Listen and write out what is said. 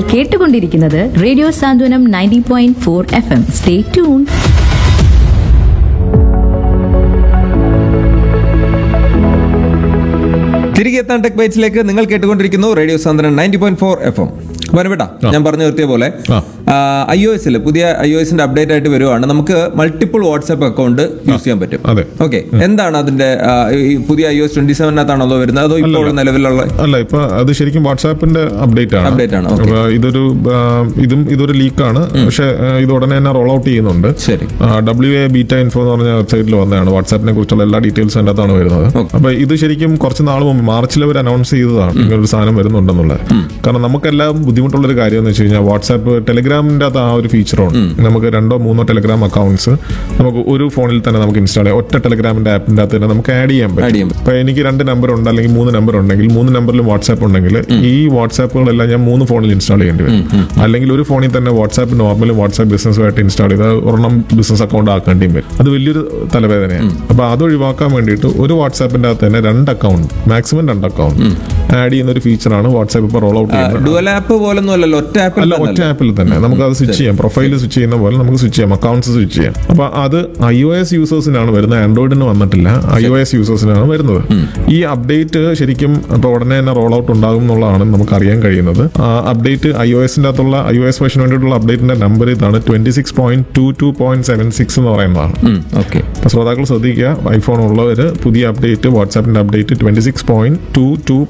കേട്ടുകൊണ്ടിരിക്കുന്നത് radio Santhwanam ninety point four F M stay tune തിരികെ എത്താൻ ടെക് ബൈറ്റ്സിലേക്ക് നിങ്ങൾ കേട്ടുകൊണ്ടിരിക്കുന്നു radio Santhwanam ninety point four F M വനവിട്ട ഞാൻ പറഞ്ഞു നിർത്തിയ പോലെ ആ. ഐ ഒ എസിൽ പുതിയ ഐ ഒ എസിന്റെ അപ്ഡേറ്റ് ആയിട്ട് വരുവാണ് നമുക്ക് മൾട്ടിപ്പിൾ വാട്സ്ആപ്പ് അക്കൗണ്ട് യൂസ് ചെയ്യാൻ പറ്റും അതെ. ഓക്കെ എന്താണ് അതിന്റെ ആ, ഈ പുതിയ ഐ ഒ എസ് ട്വന്റി സെവനകത്താണോ വരുന്നത് അതോ ഇപ്പോൾ നിലവിലുള്ള അല്ല ഇപ്പൊ അത് ശരിക്കും വാട്സാപ്പിന്റെ അപ്ഡേറ്റ് ആണ് Update ആണ്, okay. അപ്പൊ ഇതൊരു ആ, ഇതും ഇതൊരു ലീക്കാണ് പക്ഷെ ആ, ഇത് ഉടനെ തന്നെ റോൾ ഔട്ട് ചെയ്യുന്നുണ്ട് ശരി ഡബ്ല്യു എ ബീറ്റ ഇൻഫോ എന്ന് പറഞ്ഞ വെബ്സൈറ്റിൽ വന്നതാണ് വാട്സാപ്പിനെ കുറിച്ചുള്ള എല്ലാ ഡീറ്റെയിൽസും അതിന്റെ അകത്താണ് വരുന്നത് Okay. അപ്പൊ ഇത് ശരിക്കും കുറച്ച് നാൾ മുമ്പ് മാർച്ചിൽ അവർ അനൗൺസ് ചെയ്തതാണ് ഇങ്ങനൊരു സാധനം വരുന്നുണ്ടെന്നുള്ളത് കാരണം നമുക്കെല്ലാം ബുദ്ധിമുട്ടുള്ള ഒരു കാര്യം എന്ന് വെച്ച് കഴിഞ്ഞാൽ വാട്സാപ്പ് ടെലിഗ്രാമിന്റെ അകത്ത് ആ ഒരു ഫീച്ചറുണ്ട് നമുക്ക് രണ്ടോ മൂന്നോ ടെലിഗ്രാം അക്കൗണ്ട്സ് നമുക്ക് ഒരു ഫോണിൽ തന്നെ നമുക്ക് ഇൻസ്റ്റാൾ ചെയ്യാം ഒറ്റ ടെലിഗ്രാമിന്റെ ആപ്പിന്റെ അകത്ത് തന്നെ നമുക്ക് ആഡ് ചെയ്യാൻ Add ചെയ്യാൻ പറ്റും അപ്പൊ എനിക്ക് രണ്ട് നമ്പർ ഉണ്ട് അല്ലെങ്കിൽ മൂന്ന് നമ്പർ ഉണ്ടെങ്കിൽ മൂന്ന് നമ്പറിലും വാട്സാപ്പ് ഉണ്ടെങ്കിൽ ഈ വാട്സാപ്പുകളെല്ലാം ഞാൻ മൂന്ന് ഫോണിൽ ഇൻസ്റ്റാൾ ചെയ്യേണ്ടി വരും അല്ലെങ്കിൽ ഒരു ഫോണിൽ തന്നെ വാട്സാപ്പ് നോർമലും വാട്സാപ്പ് ബിസിനസ്സുമായിട്ട് ഇൻസ്റ്റാൾ ചെയ്ത് ഒരെണ്ണം ബിസിനസ് അക്കൗണ്ട് ആക്കേണ്ടിയും വരും അത് വലിയൊരു തലവേദനയാണ് അപ്പൊ അത് ഒഴിവാക്കാൻ വേണ്ടിയിട്ട് ഒരു വാട്സാപ്പിന്റെ അകത്ത് തന്നെ രണ്ട് അക്കൗണ്ട് മാക്സിമം രണ്ട് അക്കൗണ്ട് ആഡ് ചെയ്യുന്ന ഒരു ഫീച്ചറാണ് വാട്സാപ്പ് ഇപ്പോൾ റോൾ ഔട്ട് ചെയ്യുന്നത് ഡുവൽ ആപ്പ് പോലൊന്നും അല്ലല്ലോ ഒറ്റ ആപ്പിൽ അല്ല ഒറ്റ ആപ്പിൽ തന്നെ നമുക്ക് അത് സ്വിച്ച് ചെയ്യാം പ്രൊഫൈൽ സ്വിച്ച് ചെയ്യുന്ന പോലെ നമുക്ക് സ്വിച്ച് ചെയ്യാം അക്കൗണ്ട്സ് സ്വിച്ച് ചെയ്യാം അപ്പൊ അത് ഐ ഒ എസ് യൂസേഴ്സിനാണ് വരുന്നത് ആൻഡ്രോയിഡിന് വന്നിട്ടില്ല ഐ ഒ എസ് യൂസേഴ്സിനാണ് വരുന്നത് ഈ അപ്ഡേറ്റ് ശരിക്കും ഇപ്പൊ ഉടനെ തന്നെ റോൾ ഔട്ട് ഉണ്ടാകും എന്നുള്ളതാണ് നമുക്ക് അറിയാൻ കഴിയുന്നത് അപ്ഡേറ്റ് ഐ ഒ എസിന്റെ അകത്തുള്ള ഐ ഒ എസ് വേഷന് വേണ്ടിയിട്ടുള്ള അപ്ഡേറ്റിന്റെ നമ്പർ ഇതാണ് twenty six point two two point seven six എന്ന് പറയുന്നതാണ് ഓക്കെ അപ്പൊ ശ്രോതാക്കൾ ശ്രദ്ധിക്കുക ഐഫോൺ ഉള്ളവർ പുതിയ അപ്ഡേറ്റ് വാട്സാപ്പിന്റെ update twenty six point two to